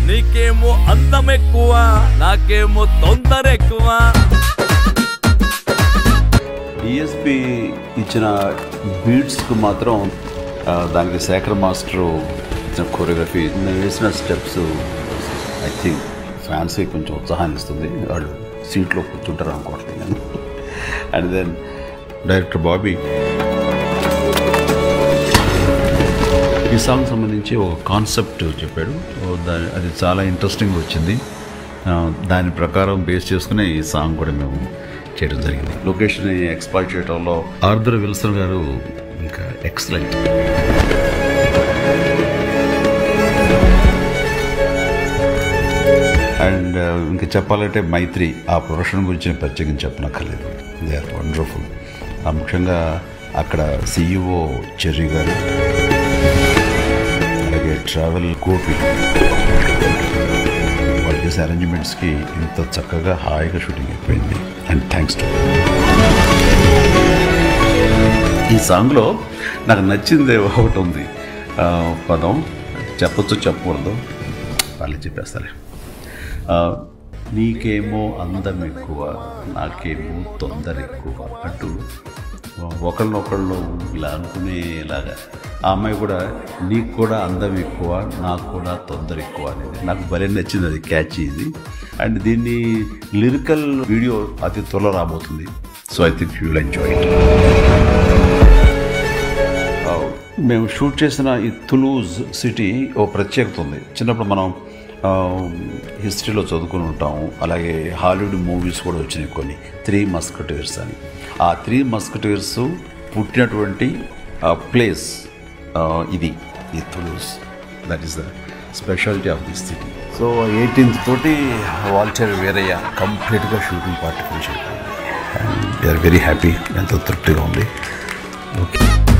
నీకేమో అందం ఎక్కువ నాకేమో తొందర ఎక్కువ డిఎస్పి ఇచ్చిన బీట్స్కు మాత్రం ఆ, దానికి శేఖర్ మాస్టర్ ఇచ్చిన కొరియోగ్రఫీ నేను వేసిన స్టెప్స్ ఐ థింక్ ఫ్యాన్స్కి కొంచెం ఉత్సాహాన్ని ఇస్తుంది వాళ్ళు సీట్లో కూర్చుంటారు అనుకోవట్లేదు నేను అండ్ దెన్ డైరెక్టర్ బాబీ ఈ సాంగ్ సంబంధించి ఒక కాన్సెప్ట్ చెప్పాడు ఓ దా- అది చాలా ఇంట్రెస్టింగ్ వచ్చింది ఆ, దాని ప్రకారం బేస్ చేసుకునే ఈ సాంగ్ కూడా మేము చేయడం జరిగింది లొకేషన్ ఎక్స్ప్లాయిట్ చేయడంలో ఆర్దర్ విల్సన్ గారు ఇంకా ఎక్సలెంట్ అండ్ ఇంకా చెప్పాలంటే మైత్రి ఆ ప్రొడక్షన్ గురించి నేను ప్రత్యేకించి చెప్పనక్కర్లేదు దే ఆర్ వండర్ఫుల్ ముఖ్యంగా అక్కడ సిఇఓ చెర్రీ గారు అలాగే ట్రావెల్ గోపి వాళ్ళు చేసే అరేంజ్మెంట్స్కి ఇంత చక్కగా హాయిగా షూటింగ్ అయిపోయింది అండ్ థ్యాంక్స్ టు ఈ సాంగ్లో నాకు నచ్చింది ఒకటి ఉంది ఆ, పదం చెప్పొచ్చు చెప్పకూడదు వాళ్ళే చెప్పేస్తారే ఆ, నీకేమో అందం ఎక్కువ నాకేమో తొందర ఎక్కువ అంటూ ఒకళ్ళనొకళ్ళు ఇలా అనుకునేలాగా ఆ అమ్మాయి కూడా నీకు కూడా అందం ఎక్కువ నాకు కూడా తొందర ఎక్కువ అనేది నాకు భలే నచ్చింది అది క్యాచ్ ఇది అండ్ దీన్ని లిరికల్ వీడియో అతి త్వరలో రాబోతుంది so I think you will enjoy it మేము షూట్ చేసిన ఈ తులూజ్ సిటీ ఓ ప్రత్యేకత ఉంది చిన్నప్పుడు మనం ఆ, హిస్టరీలో చదువుకుని ఉంటాము అలాగే హాలీవుడ్ మూవీస్ కూడా వచ్చినాయి కొన్ని త్రీ మస్కటేర్స్ అని ఆ త్రీ మస్కటేర్స్ పుట్టినటువంటి ప్లేస్ ఇది ఈ Toulouse that is the speciality of this city so eighteenth తోటి వాల్చర్ వేరయ్య కంప్లీట్గా షూటింగ్ పార్ట్ ఫినిష్ అయిపోయింది అండ్ వీఆర్ వెరీ హ్యాపీ ఎంతో తృప్తిగా ఉంది ఓకే